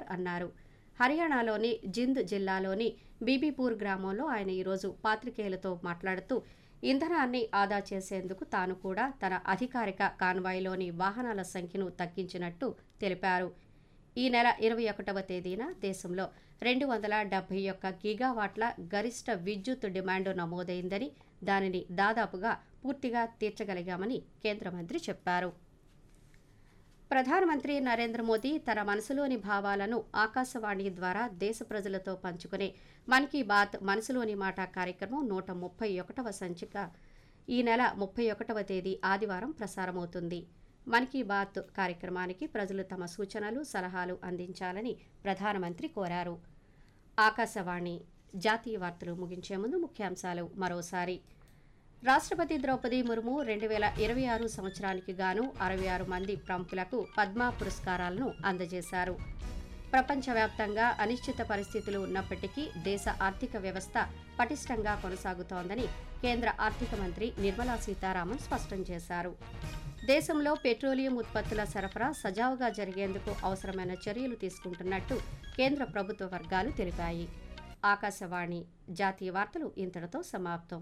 అన్నారు హర్యానాలోని జింద్ జిల్లాలోని బీబీపూర్ గ్రామంలో ఆయన ఈరోజు పాత్రికేయులతో మాట్లాడుతూ ఇంధనాన్ని ఆదా చేసేందుకు తాను కూడా తన అధికారిక కాన్వాయ్లోని వాహనాల సంఖ్యను తగ్గించినట్టు తెలిపారు ఈ నెల ఇరవై ఒకటవ తేదీన దేశంలో రెండు వందల డెబ్బై ఒక్క గిగావాట్ల గరిష్ట విద్యుత్ డిమాండ్ నమోదైందని దానిని దాదాపుగా పూర్తిగా తీర్చగలిగామని కేంద్ర మంత్రి చెప్పారు ప్రధానమంత్రి నరేంద్ర మోదీ తన మనసులోని భావాలను ఆకాశవాణి ద్వారా దేశ ప్రజలతో పంచుకునే మన్ కీ బాత్ మనసులోని మాట కార్యక్రమం నూట ముప్పై ఒకటవ సంచిక ఈ నెల ముప్పై ఒకటవ తేదీ ఆదివారం ప్రసారమవుతుంది మన్ కీ బాత్ కార్యక్రమానికి ప్రజలు తమ సూచనలు సలహాలు అందించాలని ప్రధానమంత్రి కోరారు ఆకాశవాణి జాతీయ వార్తలు ముగించే ముందు ముఖ్యాంశాలు మరోసారి రాష్ట్రపతి ద్రౌపది ముర్ము రెండు వేల ఇరవై ఆరు సంవత్సరానికి గాను అరవై ఆరు మంది ప్రముఖులకు పద్మ పురస్కారాలను అందజేశారు ప్రపంచవ్యాప్తంగా అనిశ్చిత పరిస్థితులు ఉన్నప్పటికీ దేశ ఆర్థిక వ్యవస్థ పటిష్టంగా కొనసాగుతోందని కేంద్ర ఆర్థిక మంత్రి నిర్మలా సీతారామన్ స్పష్టం చేశారు దేశంలో పెట్రోలియం ఉత్పత్తుల సరఫరా సజావుగా జరిగేందుకు అవసరమైన చర్యలు తీసుకుంటున్నట్టు కేంద్ర ప్రభుత్వ వర్గాలు తెలిపాయి ఆకాశవాణి జాతీయ వార్తలు ఇంతటితో సమాప్తం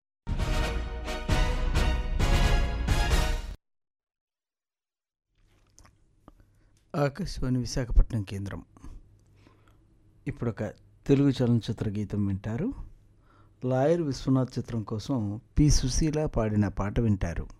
ఆకాశవాణి విశాఖపట్నం కేంద్రం ఇప్పుడు ఒక తెలుగు చలనచిత్ర గీతం వింటారు లాయర్ విశ్వనాథ్ చిత్రం కోసం పి సుశీల పాడిన పాట వింటారు